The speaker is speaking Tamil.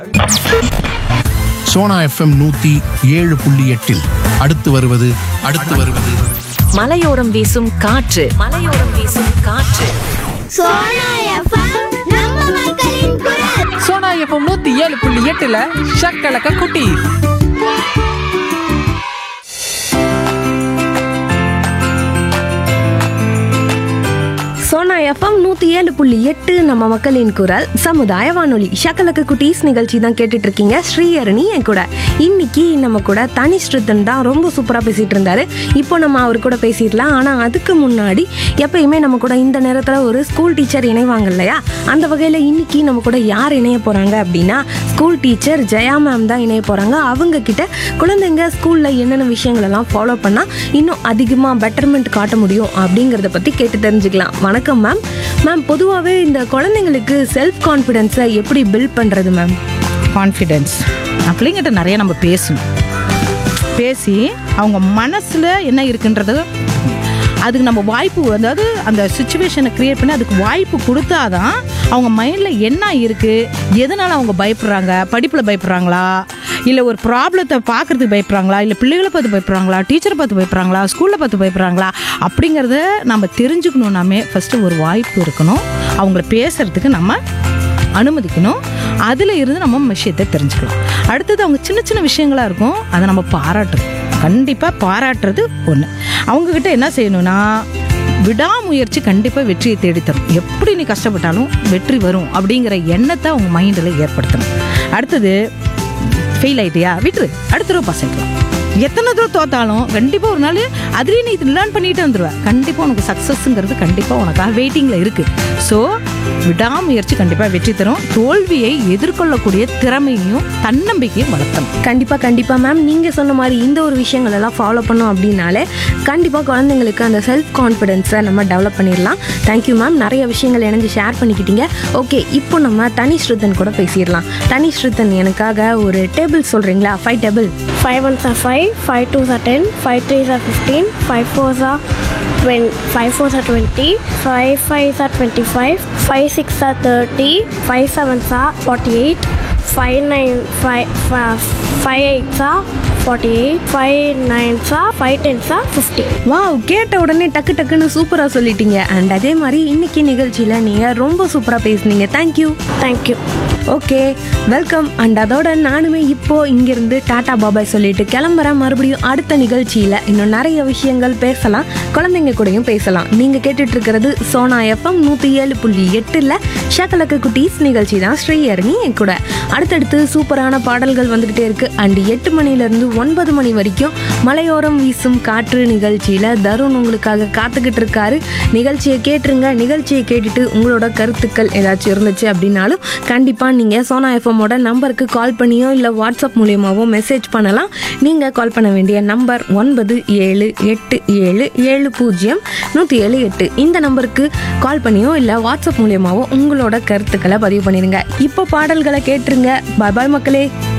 சோனா எஃப்எம் நூத்தி ஏழு புள்ளி எட்டில் அடுத்து வருவது அடுத்து வருவது மலையோரம் வீசும் காற்று மலையோரம் வீசும் காற்று சோனா எஃப்எம் நம்ம மக்களின் குரல் சோனா எஃப்எம் நூத்தி ஏழு புள்ளி எட்டுல ஷக்கலக்க குட்டி சோனா எஃப்எம் நூற்றி ஏழு புள்ளி எட்டு நம்ம மக்களின் குரல் சமுதாய வானொலி ஷக்கலக்கு குட்டீஸ் நிகழ்ச்சி தான் கேட்டுட்டு இருக்கீங்க ஸ்ரீஹரணி என் கூட இன்னைக்கு நம்ம கூட தனி ஸ்ருத்தன் தான் ரொம்ப சூப்பராக பேசிட்டு இருந்தாரு இப்போ நம்ம அவர் கூட பேசிடலாம் ஆனால் அதுக்கு முன்னாடி எப்பயுமே நம்ம கூட இந்த நேரத்தில் ஒரு ஸ்கூல் டீச்சர் இணைவாங்க இல்லையா அந்த வகையில் இன்னைக்கு நம்ம கூட யார் இணைய போகிறாங்க அப்படின்னா ஸ்கூல் டீச்சர் ஜெயா மேம் தான் இணைய போகிறாங்க அவங்க கிட்ட குழந்தைங்க ஸ்கூலில் என்னென்ன விஷயங்கள் எல்லாம் ஃபாலோ பண்ணால் இன்னும் அதிகமாக பெட்டர்மெண்ட் காட்ட முடியும் அப்படிங்கிறத பற்றி கேட்டு தெரிஞ்சுக்கலாம் வணக்கம் மேம் மேம் பொதுவாகவே இந்த குழந்தைங்களுக்கு செல்ஃப் கான்ஃபிடென்ஸை எப்படி பில்ட் பண்ணுறது மேம் கான்ஃபிடென்ஸ் பிள்ளைங்கிட்ட நிறைய நம்ம பேசணும் பேசி அவங்க மனசில் என்ன இருக்குன்றது அதுக்கு நம்ம வாய்ப்பு அதாவது அந்த சுச்சுவேஷனை க்ரியேட் பண்ணி அதுக்கு வாய்ப்பு கொடுத்தாதான் அவங்க மைண்டில் என்ன இருக்குது எதனால் அவங்க பயப்படுறாங்க படிப்பில் பயப்படுறாங்களா இல்லை ஒரு ப்ராப்ளத்தை பார்க்குறதுக்கு பயப்படுறாங்களா இல்லை பிள்ளைகளை பார்த்து பயப்படுறாங்களா டீச்சரை பார்த்து பயப்படுறாங்களா ஸ்கூலில் பார்த்து பயப்படுறாங்களா அப்படிங்கிறத நம்ம தெரிஞ்சுக்கணுன்னாமே ஃபஸ்ட்டு ஒரு வாய்ப்பு இருக்கணும் அவங்கள பேசுகிறதுக்கு நம்ம அனுமதிக்கணும் அதில் இருந்து நம்ம விஷயத்தை தெரிஞ்சுக்கலாம் அடுத்தது அவங்க சின்ன சின்ன விஷயங்களா இருக்கும் அதை நம்ம பாராட்டணும் கண்டிப்பாக பாராட்டுறது ஒன்று அவங்கக்கிட்ட என்ன செய்யணும்னா விடாமுயற்சி கண்டிப்பாக வெற்றியை தேடித்தரும் எப்படி நீ கஷ்டப்பட்டாலும் வெற்றி வரும் அப்படிங்கிற எண்ணத்தை அவங்க மைண்டில் ஏற்படுத்தணும் அடுத்தது ஃபெயில் ஆயிட்டியா விட்டுரு அடுத்த தடவை பாஸ் ஆகிக்கலாம் எத்தனை தடவை தோத்தாலும் கண்டிப்பாக ஒரு நாள் அதுலேயே நீ லேர்ன் பண்ணிட்டு வந்துடுவேன் கண்டிப்பாக உனக்கு சக்ஸஸ்ங்கிறது கண்டிப்பாக உனக்காக வெயிட்டிங்கில் இருக்குது ஸோ விடாமுயற்சி கண்டிப்பாக வெற்றி தரும் தோல்வியை எதிர்கொள்ளக்கூடிய திறமையும் தன்னம்பிக்கையும் வளர்த்தணும் கண்டிப்பாக கண்டிப்பாக மேம் நீங்கள் சொன்ன மாதிரி இந்த ஒரு விஷயங்கள் எல்லாம் ஃபாலோ பண்ணோம் அப்படின்னாலே கண்டிப்பாக குழந்தைங்களுக்கு அந்த செல்ஃப் கான்ஃபிடென்ஸை நம்ம டெவலப் பண்ணிடலாம் தேங்க்யூ மேம் நிறைய விஷயங்கள் இணைஞ்சு ஷேர் பண்ணிக்கிட்டீங்க ஓகே இப்போ நம்ம தனி ஸ்ருத்தன் கூட பேசிடலாம் தனி ஸ்ருத்தன் எனக்காக ஒரு டேபிள் சொல்கிறீங்களா five table Five ones are five, five twos are ten, five threes are fifteen, five fours are twen- five fours are twenty, five fives are twenty-five, five six are thirty, five sevens are forty-eight, five nine five five, five eights are forty-eight, five nines are five tens are fifty. Wow கேட்ட உடனே டக்கு டக்குன்னு சூப்பராக சொல்லிட்டீங்க அண்ட் அதே மாதிரி இன்னைக்கு நிகழ்ச்சியில் நீங்கள் ரொம்ப சூப்பராக பேசுனீங்க thank you Thank you. Okay welcome and அதோட நானுமே இப்போ இங்கிருந்து டாடா பாபாய் சொல்லிட்டு கிளம்புறேன் மறுபடியும் அடுத்த நிகழ்ச்சியில் இன்னும் நிறைய விஷயங்கள் பேசலாம் குழந்தைங்க கூடயும் பேசலாம் நீங்கள் கேட்டுட்டு இருக்கிறது சோனா எஃப்எம் நூற்றி ஏழு புள்ளி எட்டில் ஷக்கலக்கு குட்டீஸ் நிகழ்ச்சி தான் ஸ்ரீஹரணி என் கூட அடுத்தடுத்து சூப்பரான பாடல்கள் வந்துக்கிட்டே இருக்கு அண்ட் எட்டு மணிலேருந்து ஒன்பது மணி வரைக்கும் மலையோரம் வீசும் காற்று நிகழ்ச்சியில் தருண் உங்களுக்காக காத்துக்கிட்டு இருக்காரு நிகழ்ச்சியை கேட்டுருங்க நிகழ்ச்சியை கேட்டுட்டு உங்களோட கருத்துக்கள் ஏதாச்சும் இருந்துச்சு அப்படின்னாலும் கண்டிப்பாக நீங்கள் சோனா எஃப்எம்மோட நம்பருக்கு கால் பண்ணியோ இல்லை வாட்ஸ்அப் மூலியமாவோ மெசேஜ் பண்ணலாம் நீங்கள் கால் பண்ண வேண்டிய நம்பர் ஒன்பது ஏழு எட்டு ஏழு ஏழு பூஜ்ஜியம் நூற்றி ஏழு எட்டு இந்த நம்பருக்கு கால் பண்ணியோ இல்லை வாட்ஸ்அப் மூலியமாவோ உங்களோட கருத்துக்களை பதிவு பண்ணிடுங்க இப்போ பாடல்களை கேட்டுருங்க பாய் பாய் மக்களே